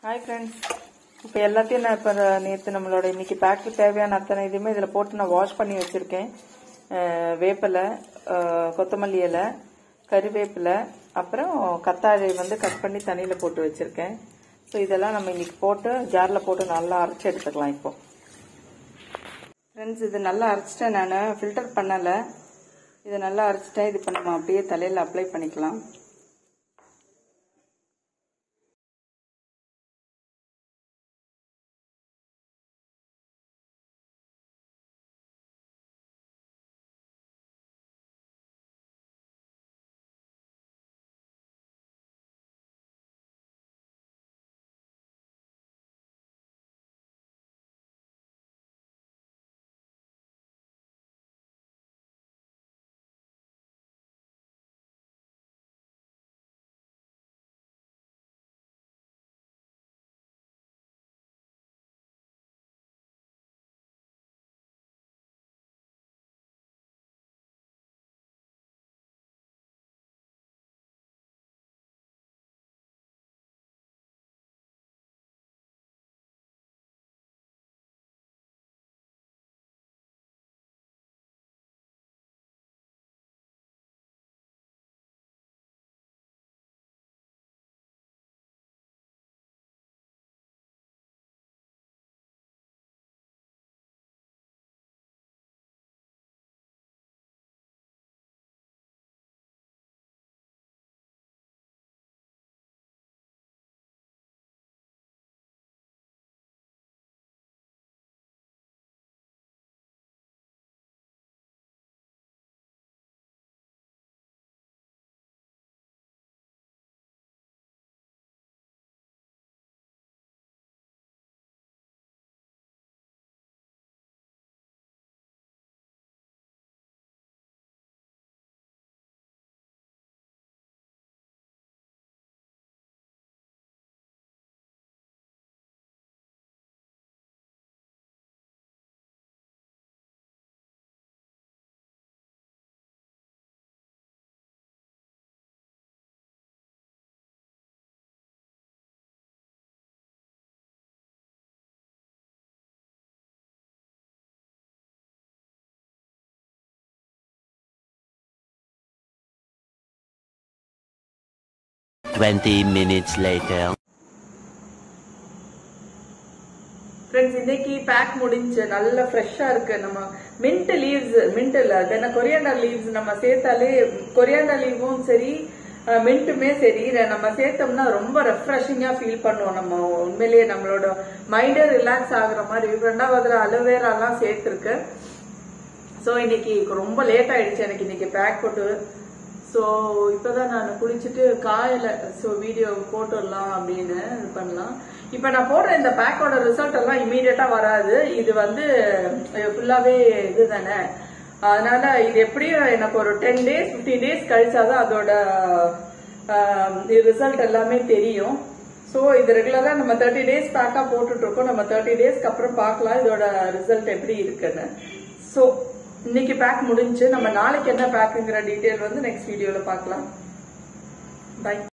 Hi friends இப்போ எல்லாத்தையும் நான் இப்போ நேற்று நம்மளோட இன்னைக்கு பேக்கு தேவையான அத்தனை இதுவுமே இதில் போட்டு நான் வாஷ் பண்ணி வச்சுருக்கேன் வேப்பிலை அஹ், கொத்தமல்லி இலை கறிவேப்பிலை அப்புறம் கத்தாழை வந்து கட் பண்ணி தண்ணியில் போட்டு வச்சுருக்கேன் ஸோ இதெல்லாம் நம்ம இன்னைக்கு போட்டு ஜாரில் போட்டு நல்லா அரைச்சி எடுத்துக்கலாம் இப்போ ஃப்ரெண்ட்ஸ் இது நல்லா அரைச்சிட்டேன் நான் ஃபில்டர் பண்ணலை இதை நல்லா அரைச்சிட்டேன் இது இப்போ நம்ம அப்படியே தலையில் அப்ளை பண்ணிக்கலாம் Twenty minutes later. ஃப்ரெண்ட்ஸ் இன்னைக்கு பேக் முடிஞ்சு நல்ல ஃப்ரெஷ்ஷா இருக்கு நம்ம மின்ட் லீவ்ஸ் மின்ட் இல்ல அது என்ன கொரியாண்டர் லீவ்ஸ் நம்ம சேர்த்தாலே கொரியாண்டர் லீவும் சரி மின்ட்டுமே சரி இதை நம்ம சேர்த்தோம்னா ரொம்ப ரெஃப்ரெஷிங்கா ஃபீல் பண்ணுவோம் நம்ம உண்மையிலேயே நம்மளோட மைண்டே ரிலாக்ஸ் ஆகுற மாதிரி ரெண்டாவதுல அலோவேராலாம் சேர்த்துருக்கு ஸோ இன்னைக்கு ரொம்ப லேட் ஆயிடுச்சு எனக்கு இன்னைக்கு பேக் போட்டு ஸோ இப்போதான் நான் குளிச்சுட்டு காயல ஸோ வீடியோ போட்டுடலாம் அப்படின்னு இது பண்ணலாம் இப்போ நான் போடுற இந்த பேக்கோட ரிசல்ட் எல்லாம் இமீடியட்டா வராது இது வந்து ஃபுல்லாவே இது தானே அதனால இது எப்படியும் எனக்கு ஒரு டென் டேஸ் ஃபிஃப்டீன் டேஸ் கழிச்சாதான் அதோட ரிசல்ட் எல்லாமே தெரியும் ஸோ இது ரெகுலராக நம்ம தேர்ட்டி டேஸ் பேக்காக போட்டுட்டு இருக்கோம் நம்ம தேர்ட்டி டேஸ்க்கு அப்புறம் பார்க்கலாம் இதோட ரிசல்ட் எப்படி இருக்குன்னு ஸோ இன்னைக்கு பேக் முடிஞ்சு நம்ம நாளைக்கு என்ன பேக்குங்கிற டீட்டெயில் வந்து நெக்ஸ்ட் வீடியோவில் பார்க்கலாம் பை